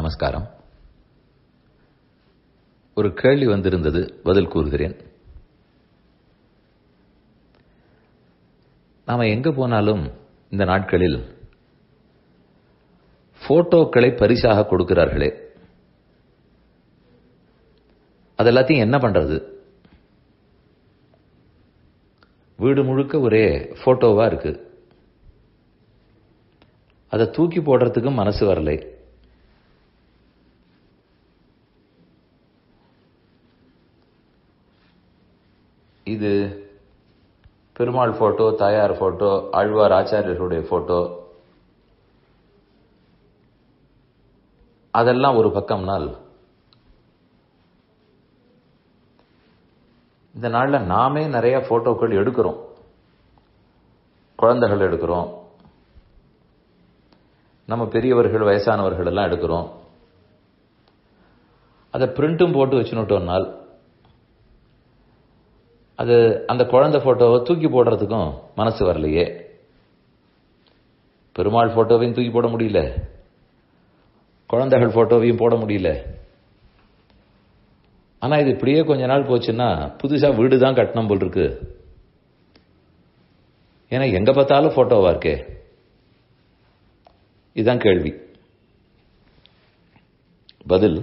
நமஸ்காரம் ஒரு கேள்வி வந்திருந்தது பதில் கூறுகிறேன் நாம எங்க போனாலும் இந்த நாட்களில் போட்டோக்களை பரிசாக கொடுக்கிறார்களே அது எல்லாத்தையும் என்ன பண்றது வீடு முழுக்க ஒரே போட்டோவா இருக்கு அதை தூக்கி போடுறதுக்கும் மனசு வரலை இது பெருமாள் போட்டோ தாயார் போட்டோ ஆழ்வார் ஆச்சாரியர்களுடைய போட்டோ அதெல்லாம் ஒரு பக்கம்னால் இந்த நாள்ல நாமே நிறைய போட்டோக்கள் எடுக்கிறோம் குழந்தைகள் எடுக்கிறோம் நம்ம பெரியவர்கள் வயசானவர்கள் எல்லாம் எடுக்கிறோம் அதை பிரிண்ட்டும் போட்டு வச்சுனுட்டோம்னால் அது அந்த குழந்தை போட்டோவை தூக்கி போடுறதுக்கும் மனசு வரலையே பெருமாள் போட்டோவையும் தூக்கி போட முடியல குழந்தைகள் போட்டோவையும் போட முடியல ஆனா இது இப்படியே கொஞ்ச நாள் போச்சுன்னா புதுசா வீடு தான் கட்டணும் போல் இருக்கு ஏன்னா எங்க பார்த்தாலும் போட்டோவா இருக்கே இதுதான் கேள்வி பதில்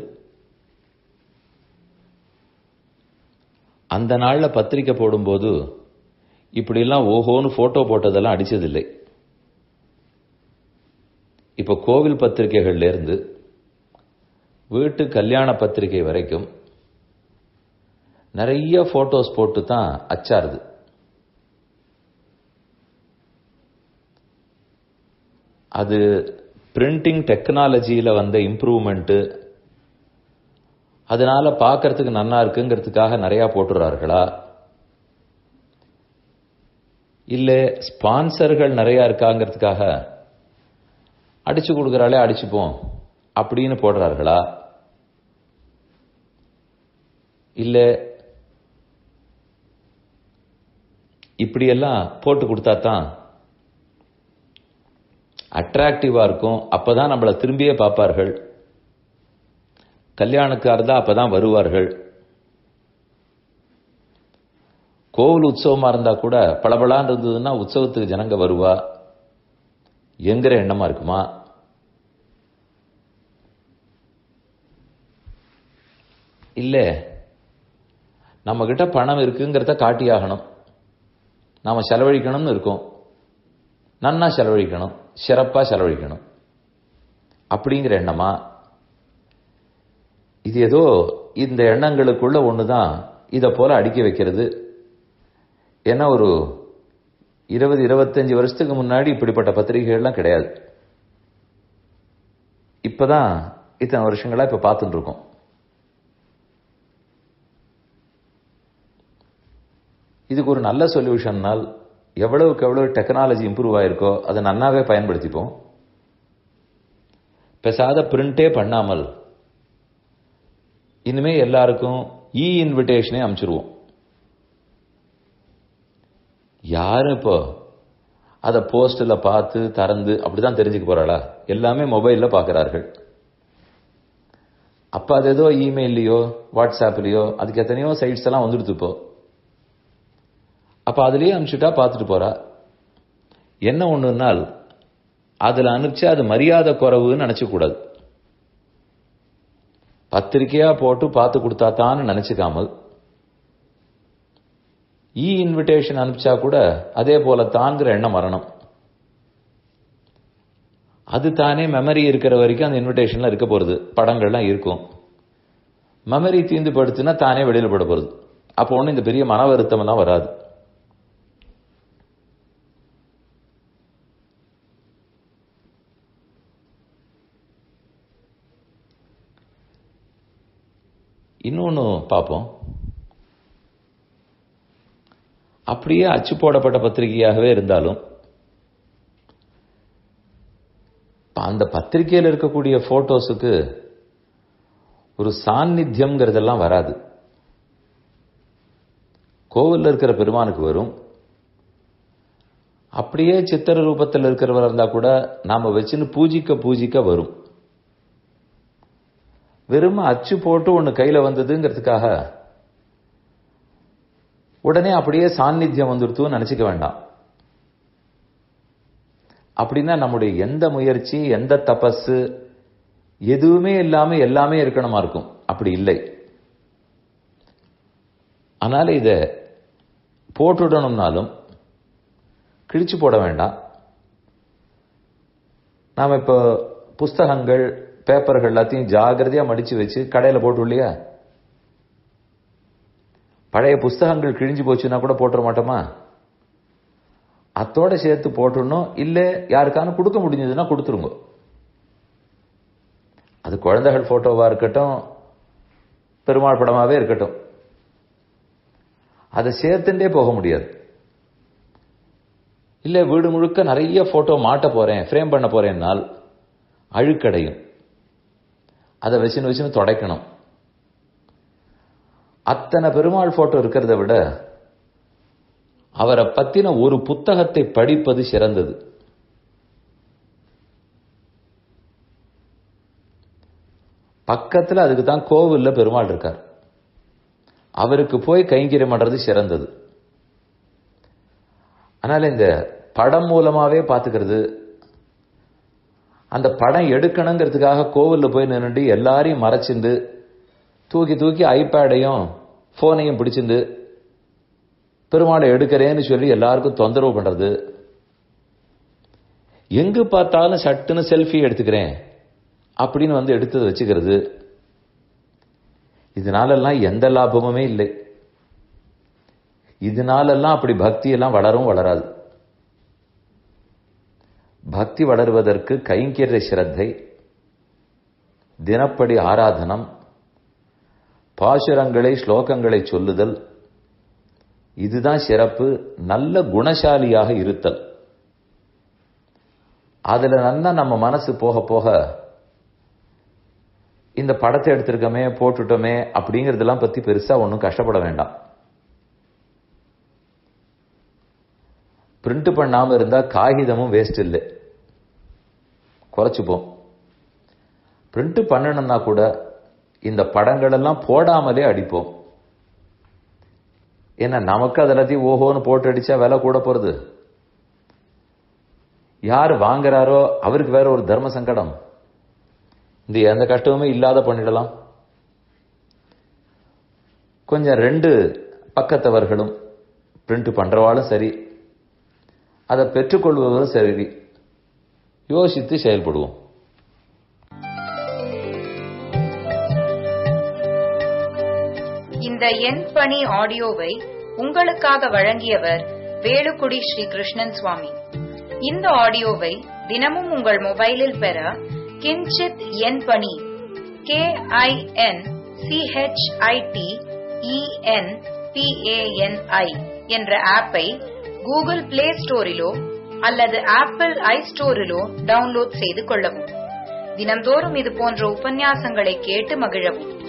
அந்த நாள்ல பத்திரிக்கை போடும்போது இப்படிலாம் ஓஹோன்னு போட்டோ போட்டதெல்லாம் அடிச்சதில்லை இப்ப கோவில் பத்திரிகைகள்ல இருந்து வீட்டு கல்யாண பத்திரிகை வரைக்கும் நிறைய போட்டோஸ் போட்டு தான் அச்சாருது அது பிரிண்டிங் டெக்னாலஜியில வந்த இம்ப்ரூவ்மெண்ட் அதனால பார்க்கறதுக்கு நன்னா இருக்குங்கிறதுக்காக நிறைய போட்டுறார்களா இல்ல ஸ்பான்சர்கள் நிறைய இருக்காங்கிறதுக்காக அடிச்சு கொடுக்கறாளே அடிச்சுப்போம் அப்படின்னு போடுறார்களா இல்ல இப்படியெல்லாம் போட்டு கொடுத்தா தான் அட்ராக்டிவா இருக்கும் அப்பதான் நம்மளை திரும்பியே பார்ப்பார்கள் கல்யாணுக்காக தான் அப்பதான் வருவார்கள் கோவில் உற்சவமா இருந்தா கூட பளபளான்னு இருந்ததுன்னா உற்சவத்துக்கு ஜனங்க வருவா எங்கிற எண்ணமா இருக்குமா இல்ல நம்ம கிட்ட பணம் இருக்குங்கிறத காட்டியாகணும் நாம செலவழிக்கணும்னு இருக்கும் நன்னா செலவழிக்கணும் சிறப்பா செலவழிக்கணும் அப்படிங்கிற எண்ணமா இது ஏதோ இந்த எண்ணங்களுக்குள்ள ஒண்ணுதான் இத போல அடுக்கி வைக்கிறது ஏன்னா ஒரு இருபது இருபத்தஞ்சு வருஷத்துக்கு முன்னாடி இப்படிப்பட்ட பத்திரிகைகள்லாம் கிடையாது இப்பதான் இத்தனை வருஷங்களா இப்ப பார்த்துட்டு இருக்கோம் இதுக்கு ஒரு நல்ல சொல்யூஷன்னால் எவ்வளவுக்கு எவ்வளவு டெக்னாலஜி இம்ப்ரூவ் ஆயிருக்கோ அதை நன்னாவே பயன்படுத்திப்போம் பெசாத பிரிண்டே பண்ணாமல் இனிமே எல்லாருக்கும் இ இன்விடேஷனே அனுப்பிச்சிருவோம் யாரும் இப்போ அதை போஸ்ட்ல பார்த்து திறந்து அப்படிதான் தெரிஞ்சுக்க போறாளா எல்லாமே மொபைல்ல பாக்குறார்கள் அப்ப அது ஏதோ இமெயிலையோ வாட்ஸ்அப்லயோ அதுக்கு எத்தனையோ சைட்ஸ் எல்லாம் வந்துடுது இப்போ அப்ப அதுலயே அனுப்பிச்சுட்டா பார்த்துட்டு போறா என்ன ஒண்ணுனால் அதுல அனுப்பிச்சு அது மரியாதை குறைவுன்னு நினைச்ச கூடாது பத்திரிகையா போட்டு பார்த்து கொடுத்தா தான் நினைச்சுக்காமல் இ இன்விடேஷன் அனுப்பிச்சா கூட அதே போல தான்கிற எண்ணம் வரணும் அது தானே மெமரி இருக்கிற வரைக்கும் அந்த இன்விடேஷன்ல இருக்க போறது படங்கள்லாம் இருக்கும் மெமரி தீந்து படுத்துனா தானே வெளியில பட போறது அப்போ ஒண்ணு இந்த பெரிய மன வருத்தம் எல்லாம் வராது இன்னொன்னு பார்ப்போம் அப்படியே அச்சு போடப்பட்ட பத்திரிகையாகவே இருந்தாலும் அந்த பத்திரிகையில் இருக்கக்கூடிய போட்டோஸுக்கு ஒரு சாநித்தியம்ங்கிறதெல்லாம் வராது கோவில்ல இருக்கிற பெருமானுக்கு வரும் அப்படியே சித்திர ரூபத்தில் இருக்கிறவர் இருந்தா கூட நாம வச்சுன்னு பூஜிக்க பூஜிக்க வரும் வெறும் அச்சு போட்டு ஒண்ணு கையில வந்ததுங்கிறதுக்காக உடனே அப்படியே சாநித்தியம் வந்துடுத்துன்னு நினைச்சுக்க வேண்டாம் அப்படின்னா நம்முடைய எந்த முயற்சி எந்த தபஸு எதுவுமே இல்லாம எல்லாமே இருக்கணுமா இருக்கும் அப்படி இல்லை அதனால இத போட்டுடணும்னாலும் கிழிச்சு போட வேண்டாம் நாம இப்போ புஸ்தகங்கள் பேப்பர்கள் எல்லாத்தையும் ஜாகிரதையா மடிச்சு வச்சு கடையில போட்டு இல்லையா பழைய புஸ்தகங்கள் கிழிஞ்சு போச்சுன்னா கூட போட்டுற மாட்டோமா அத்தோட சேர்த்து போட்டுடணும் இல்ல யாருக்கான கொடுக்க முடிஞ்சதுன்னா கொடுத்துருங்க அது குழந்தைகள் போட்டோவா இருக்கட்டும் பெருமாள் படமாவே இருக்கட்டும் அதை சேர்த்துட்டே போக முடியாது இல்ல வீடு முழுக்க நிறைய போட்டோ மாட்ட போறேன் ஃப்ரேம் பண்ண போறேன்னால் அழுக்கடையும் அதை வச்சுன்னு வச்சுன்னு தொடைக்கணும் அத்தனை பெருமாள் போட்டோ இருக்கிறத விட அவரை பத்தின ஒரு புத்தகத்தை படிப்பது சிறந்தது பக்கத்துல அதுக்கு தான் கோவில்ல பெருமாள் இருக்கார் அவருக்கு போய் கைங்கரியம் பண்றது சிறந்தது அதனால இந்த படம் மூலமாவே பாத்துக்கிறது அந்த படம் எடுக்கணுங்கிறதுக்காக கோவில்ல போய் நின்றுட்டு எல்லாரையும் மறைச்சிண்டு தூக்கி தூக்கி ஐபேடையும் போனையும் பிடிச்சிருந்து பெருமாளை எடுக்கிறேன்னு சொல்லி எல்லாருக்கும் தொந்தரவு பண்றது எங்கு பார்த்தாலும் சட்டுன்னு செல்ஃபி எடுத்துக்கிறேன் அப்படின்னு வந்து எடுத்து வச்சுக்கிறது இதனாலெல்லாம் எந்த லாபமுமே இல்லை இதனாலெல்லாம் அப்படி பக்தி எல்லாம் வளரும் வளராது பக்தி வளருவதற்கு கைங்கரிய சிரத்தை தினப்படி ஆராதனம் பாசுரங்களை ஸ்லோகங்களை சொல்லுதல் இதுதான் சிறப்பு நல்ல குணசாலியாக இருத்தல் அதுல நல்லா நம்ம மனசு போக போக இந்த படத்தை எடுத்திருக்கோமே போட்டுட்டோமே அப்படிங்கறதெல்லாம் பத்தி பெருசா ஒன்றும் கஷ்டப்பட வேண்டாம் பிரிண்ட் பண்ணாம இருந்தா காகிதமும் வேஸ்ட் இல்லை குறைச்சுப்போம் பிரிண்ட் பண்ணணும்னா கூட இந்த படங்கள் எல்லாம் போடாமலே அடிப்போம் ஏன்னா நமக்கு அது எல்லாத்தையும் ஓஹோன்னு போட்டு அடிச்சா விலை கூட போறது யார் வாங்குறாரோ அவருக்கு வேற ஒரு தர்ம சங்கடம் இந்த எந்த கஷ்டமுமே இல்லாத பண்ணிடலாம் கொஞ்சம் ரெண்டு பக்கத்தவர்களும் பிரிண்ட் பண்றவாளும் சரி அதை பெற்றுக்கொள்பவரும் சரி யோசித்து செயல்படுவோம் இந்த எண் பணி ஆடியோவை உங்களுக்காக வழங்கியவர் வேலுக்குடி ஸ்ரீ கிருஷ்ணன் சுவாமி இந்த ஆடியோவை தினமும் உங்கள் மொபைலில் பெற கிஞ்சித் எண் பணி கே ஐ என் சிஹெச்ஐடி இஎன் பிஏஎன்ஐ என்ற ஆப்பை கூகுள் பிளே ஸ்டோரிலோ அல்லது ஆப்பிள் ஐ ஸ்டோரிலோ டவுன்லோட் செய்து கொள்ளவும் தினம்தோறும் இது போன்ற உபன்யாசங்களை கேட்டு மகிழவும்